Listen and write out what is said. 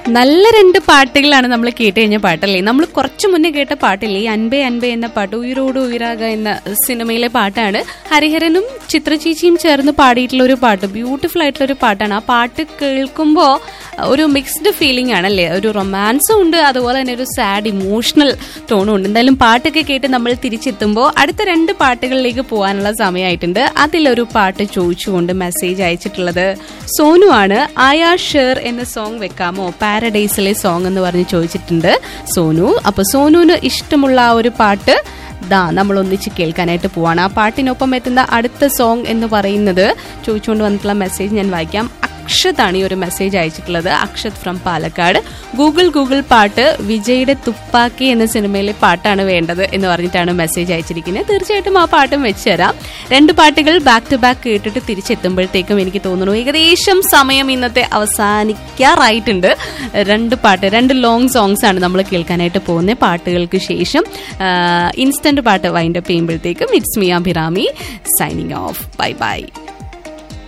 നല്ല രണ്ട് പാട്ടുകളാണ് നമ്മൾ കേട്ട് കഴിഞ്ഞ പാട്ടല്ലേ നമ്മൾ കുറച്ചു മുന്നേ കേട്ട പാട്ടില്ലേ ഈ അൻപേ അൻപേ എന്ന പാട്ട് ഉയരോട് ഉയരാക എന്ന സിനിമയിലെ പാട്ടാണ് ഹരിഹരനും ചിത്രചേച്ചിയും ചേർന്ന് പാടിയിട്ടുള്ള ഒരു പാട്ട് ബ്യൂട്ടിഫുൾ ആയിട്ടുള്ള ഒരു പാട്ടാണ് ആ പാട്ട് കേൾക്കുമ്പോൾ ഒരു മിക്സ്ഡ് ഫീലിംഗ് ആണല്ലേ ഒരു റൊമാൻസും ഉണ്ട് അതുപോലെ തന്നെ ഒരു സാഡ് ഇമോഷണൽ ടോണും ഉണ്ട് എന്തായാലും പാട്ടൊക്കെ കേട്ട് നമ്മൾ തിരിച്ചെത്തുമ്പോൾ അടുത്ത രണ്ട് പാട്ടുകളിലേക്ക് പോകാനുള്ള സമയമായിട്ടുണ്ട് അതിലൊരു പാട്ട് ചോദിച്ചുകൊണ്ട് മെസ്സേജ് അയച്ചിട്ടുള്ളത് സോനു ആണ് ആയാ ഷെയർ എന്ന സോങ് വെക്കാമോ പാരഡൈസിലെ സോങ് എന്ന് പറഞ്ഞ് ചോദിച്ചിട്ടുണ്ട് സോനു അപ്പൊ സോനുവിന് ഇഷ്ടമുള്ള ആ ഒരു പാട്ട് ദാ നമ്മൾ ഒന്നിച്ച് കേൾക്കാനായിട്ട് പോവാണ് ആ പാട്ടിനൊപ്പം എത്തുന്ന അടുത്ത സോങ് എന്ന് പറയുന്നത് ചോദിച്ചുകൊണ്ട് വന്നിട്ടുള്ള മെസ്സേജ് ഞാൻ വായിക്കാം അക്ഷതാണ് ഈ ഒരു മെസ്സേജ് അയച്ചിട്ടുള്ളത് Akshath from Palakkad Google Google പാട്ട് വിജയുടെ തുപ്പാക്കി എന്ന സിനിമയിലെ പാട്ടാണ് വേണ്ടത് എന്ന് പറഞ്ഞിട്ടാണ് മെസ്സേജ് അയച്ചിരിക്കുന്നത് തീർച്ചയായിട്ടും ആ പാട്ടും വെച്ച് തരാം രണ്ട് പാട്ടുകൾ ബാക്ക് ടു ബാക്ക് കേട്ടിട്ട് തിരിച്ചെത്തുമ്പോഴത്തേക്കും എനിക്ക് തോന്നുന്നു ഏകദേശം സമയം ഇന്നത്തെ അവസാനിക്കാറായിട്ടുണ്ട് രണ്ട് പാട്ട് രണ്ട് ലോങ് സോങ്സ് ആണ് നമ്മൾ കേൾക്കാനായിട്ട് പോകുന്നത് പാട്ടുകൾക്ക് ശേഷം ഇൻസ്റ്റന്റ് പാട്ട് വൈൻഡപ്പ് ചെയ്യുമ്പോഴത്തേക്കും it's me Abhirami signing off bye by